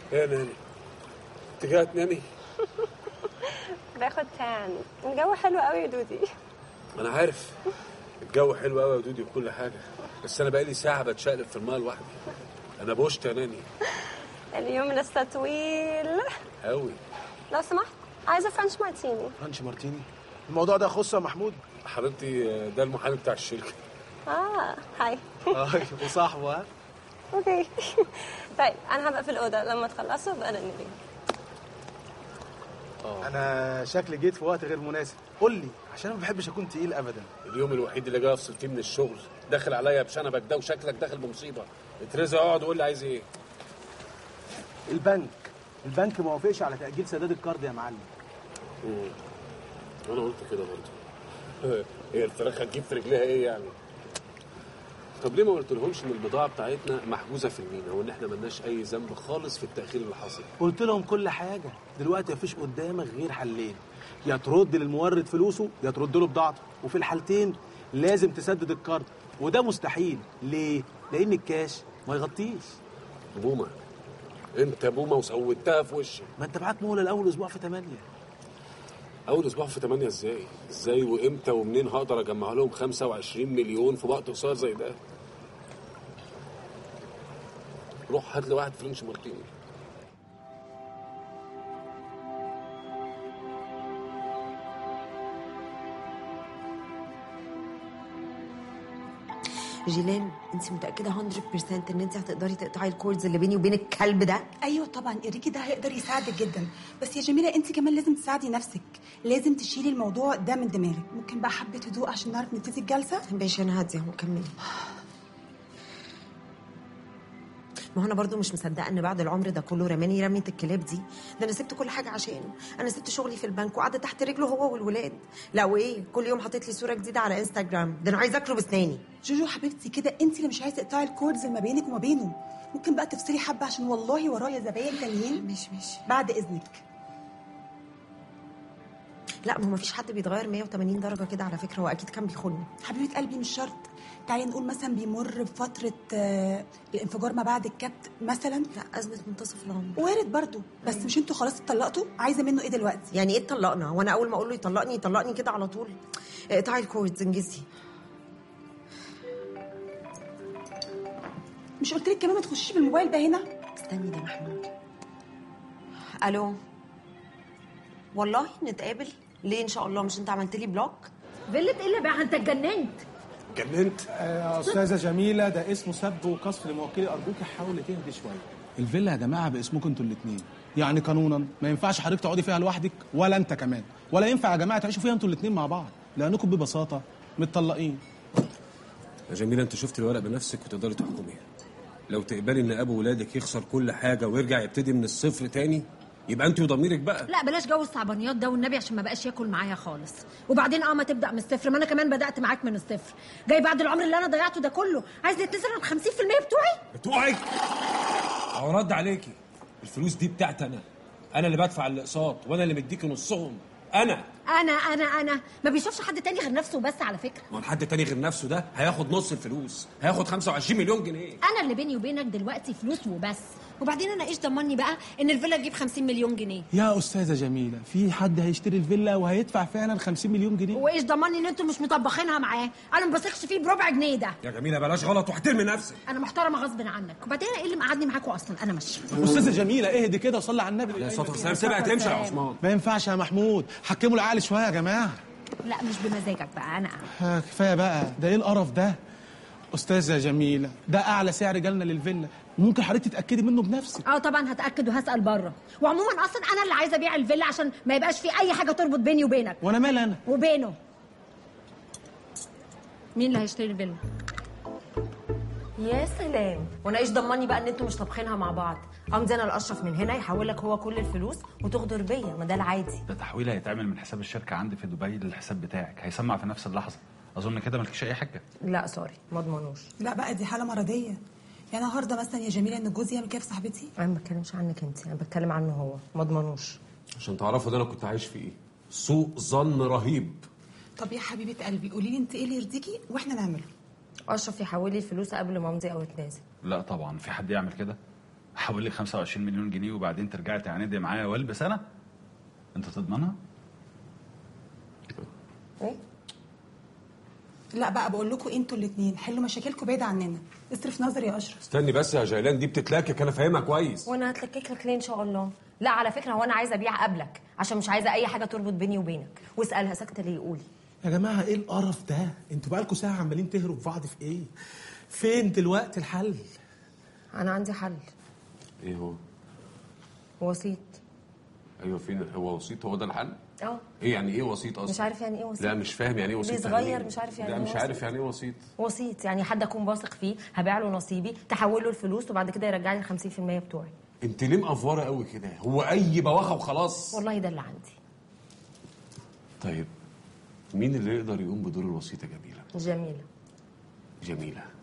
ايه يا ناني انت جايه تنامي باخد تان الجو حلو قوي يا دودي انا عارف الجو حلو قوي يا دودي وكل حاجه بس انا بقالي ساعه بتشقلب في الماء لوحدي انا بوشت يا ناني اليوم لسه طويل قوي لو سمحت عايزه فرنش مارتيني فرنش مارتيني الموضوع ده يخص يا محمود حبيبتي ده المحامي بتاع الشركه اه هاي اه وصاحبه ها اوكي طيب انا هبقى في الاوضه لما تخلصوا بقى ننام انا شكلي جيت في وقت غير مناسب قول لي عشان ما بحبش اكون تقيل ابدا اليوم الوحيد اللي جاي افصل فيه من الشغل داخل عليا بشنبك ده وشكلك داخل بمصيبه اترزق اقعد وقول لي عايز ايه البنك البنك ما وافقش على تاجيل سداد الكارد يا معلم مم. انا قلت كده برضه هي الفراخ هتجيب في رجليها ايه يعني طب ليه ما قلت لهمش ان البضاعه بتاعتنا محجوزه في المينا وان احنا ملناش اي ذنب خالص في التاخير اللي حصل قلت لهم كل حاجه دلوقتي مفيش قدامك غير حلين يا ترد للمورد فلوسه يا ترد له بضاعته وفي الحالتين لازم تسدد الكارد وده مستحيل ليه لان الكاش ما يغطيش بومه انت بومه وسودتها في وشي ما انت معاك مهله الاول اسبوع في 8 اول اسبوع في 8 ازاي ازاي وامتى ومنين هقدر اجمع لهم 25 مليون في وقت قصير زي ده روح هات لي واحد فرنش مارتيني جيلان انت متاكده 100% ان انت هتقدري تقطعي الكوردز اللي بيني وبين الكلب ده ايوه طبعا اريكي ده هيقدر يساعدك جدا بس يا جميله انت كمان لازم تساعدي نفسك لازم تشيلي الموضوع ده من دماغك ممكن بقى حبه هدوء عشان نعرف نبتدي الجلسه ماشي انا هاديه اهو كملي ما هو انا برضو مش مصدقه ان بعد العمر ده كله رماني رميه الكلاب دي ده انا سبت كل حاجه عشانه انا سبت شغلي في البنك وقعدت تحت رجله هو والولاد لا وايه كل يوم حاطط لي صوره جديده على انستغرام ده انا عايزه اكله بسناني جوجو حبيبتي كده انت اللي مش عايزه تقطعي الكوردز اللي ما بينك وما بينه ممكن بقى تفصلي حبه عشان والله ورايا زباين تانيين ماشي ماشي بعد اذنك لا ما هو مفيش حد بيتغير 180 درجه كده على فكره هو اكيد كان بيخوني حبيبه قلبي مش شرط تعالي نقول مثلا بيمر بفتره آه، الانفجار ما بعد الكبت مثلا لا ازمه منتصف العمر وارد برضو بس مش انتوا خلاص اتطلقتوا عايزه منه ايه دلوقتي يعني ايه اتطلقنا وانا اول ما اقول له يطلقني يطلقني كده على طول اقطعي الكوردز انجزي مش قلت لك كمان ما تخشيش بالموبايل ده هنا استني ده محمود الو والله نتقابل ليه ان شاء الله مش انت عملت لي بلوك فيلة ايه اللي بقى انت اتجننت جننت يا استاذه جميله ده اسمه سب وقذف لموكلي ارجوك حاولي تهدي شويه الفيلا يا جماعه باسمكم انتوا الاثنين يعني قانونا ما ينفعش حضرتك تقعدي فيها لوحدك ولا انت كمان ولا ينفع يا جماعه تعيشوا فيها انتوا الاثنين مع بعض لانكم ببساطه متطلقين يا جميله انت شفت الورق بنفسك وتقدري تحكمي لو تقبلي ان ابو ولادك يخسر كل حاجه ويرجع يبتدي من الصفر تاني يبقى انت وضميرك بقى لا بلاش جو الصعبانيات ده والنبي عشان ما بقاش ياكل معايا خالص وبعدين اه ما تبدا من الصفر ما انا كمان بدات معاك من الصفر جاي بعد العمر اللي انا ضيعته ده كله عايز تنزل ال 50% بتوعي بتوعك او رد عليكي الفلوس دي بتاعتي انا انا اللي بدفع الاقساط وانا اللي مديكي نصهم انا انا انا انا ما بيشوفش حد تاني غير نفسه بس على فكره ما هو حد تاني غير نفسه ده هياخد نص الفلوس هياخد 25 مليون جنيه انا اللي بيني وبينك دلوقتي فلوس وبس وبعدين انا ايش ضمني بقى ان الفيلا تجيب 50 مليون جنيه يا استاذه جميله في حد هيشتري الفيلا وهيدفع فعلا 50 مليون جنيه وايش ضمني ان انتوا مش مطبخينها معاه انا ما بثقش فيه بربع جنيه ده يا جميله بلاش غلط واحترمي نفسك انا محترمه غصب عنك وبعدين ايه اللي مقعدني معاكوا اصلا انا ماشيه استاذه جميله اهدي كده وصلي على النبي يا ساتر سلام سيبها تمشي يا عثمان ما ينفعش يا محمود حكموا العقل شويه يا جماعه لا مش بمزاجك بقى انا آه، كفايه بقى ده ايه القرف ده استاذه جميله ده اعلى سعر جالنا للفيلا ممكن حضرتك تتاكدي منه بنفسك اه طبعا هتاكد وهسال بره وعموما اصلا انا اللي عايزه ابيع الفيلا عشان ما يبقاش في اي حاجه تربط بيني وبينك وانا مال انا وبينه مين اللي هيشتري الفيلا يا سلام وانا ايش ضمني بقى ان انتوا مش طابخينها مع بعض امضي انا الاشرف من هنا يحول لك هو كل الفلوس وتغدر بيا ما ده العادي ده تحويل هيتعمل من حساب الشركه عندي في دبي للحساب بتاعك هيسمع في نفس اللحظه اظن كده مالكيش اي حاجه لا سوري ما اضمنوش لا بقى دي حاله مرضيه يعني النهارده مثلا يا جميله ان جوزي يعمل كده في صاحبتي انا ما بتكلمش عنك انت انا بتكلم عنه هو ما اضمنوش عشان تعرفوا ده انا كنت عايش في ايه سوء ظن رهيب طب يا حبيبه قلبي قولي لي انت ايه اللي يرضيكي واحنا نعمله اشرف يحول لي الفلوس قبل ما امضي او اتنازل لا طبعا في حد يعمل كده تحول لي 25 مليون جنيه وبعدين ترجعي تعاندي معايا والبس انا انت تضمنها ايه لا بقى بقول لكم انتوا الاثنين حلوا مشاكلكم بعيد عننا اصرف نظر يا اشرف استني بس يا جيلان دي بتتلاكك انا فاهمها كويس وانا هتلكك لك ليه ان شاء الله لا على فكره هو انا عايزه ابيع قبلك عشان مش عايزه اي حاجه تربط بيني وبينك واسالها ساكته ليه قولي يا جماعه ايه القرف ده انتوا بقالكوا ساعه عمالين تهروا في بعض في ايه فين دلوقتي الحل انا عندي حل ايه هو وسيط ايوه فين هو وسيط هو ده الحل اه ايه يعني ايه وسيط اصلا مش عارف يعني ايه وسيط لا مش فاهم يعني ايه وسيط ليه يعني صغير إيه؟ مش عارف يعني لا إيه مش وسيط؟ عارف يعني ايه وسيط وسيط يعني حد اكون واثق فيه هبيع له نصيبي تحول له الفلوس وبعد كده يرجع لي ال 50% بتوعي انت ليه مقفوره قوي كده هو اي بواخه وخلاص والله ده اللي عندي طيب مين اللي يقدر يقوم بدور الوسيط يا جميله جميله جميله